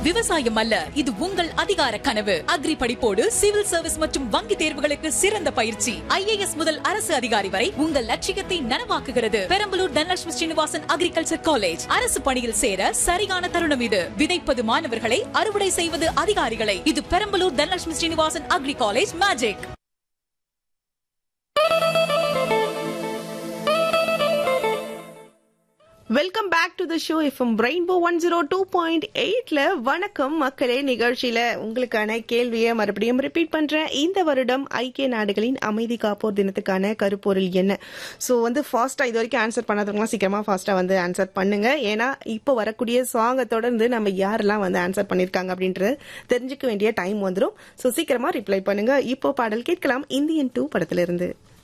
விவசாயம் அல்ல இது உங்கள் அதிகார கனவு அக்ரி படிப்போடு சிவில் சர்வீஸ் மற்றும் வங்கி தேர்வுகளுக்கு சிறந்த பயிற்சி ஐஏஎஸ் முதல் அரசு அதிகாரி வரை உங்கள் லட்சியத்தை நனவாக்குகிறது பெரம்பலூர் தனலட்சுமி ஸ்ரீனிவாசன் அக்ரிகல்ச்சர் காலேஜ் அரசு பணியில் சேர சரியான தருணம் இது விதைப்பது மாணவர்களை அறுவடை செய்வது அதிகாரிகளை இது Perambalur Dhanalakshmi Srinivasan agri college magic welcome back to the show FM rainbow one zero two point எயிட்ல வணக்கம் மக்களே நிகழ்ச்சியில உங்களுக்கான கேள்வியை மறுபடியும் ரிப்பீட் பண்றேன் இந்த வருடம் ஐக்கிய நாடுகளின் அமைதி காப்போர் தினத்துக்கான கருப்பொருள் என்ன ஸோ வந்து ஃபாஸ்டா இது வரைக்கும் ஆன்சர் பண்ணாதவங்களாம் சீக்கிரமா ஃபாஸ்டா வந்து ஆன்சர் பண்ணுங்க ஏன்னா இப்போ வரக்கூடிய சாங்கை தொடர்ந்து நம்ம யாரெல்லாம் வந்து ஆன்சர் பண்ணிருக்காங்க அப்படின்றது தெரிஞ்சுக்க வேண்டிய டைம் வந்துடும் ஸோ சீக்கிரமா ரிப்ளை பண்ணுங்க இப்போ பாடல் கேட்கலாம் இந்தியன் டூ படத்துல இருந்து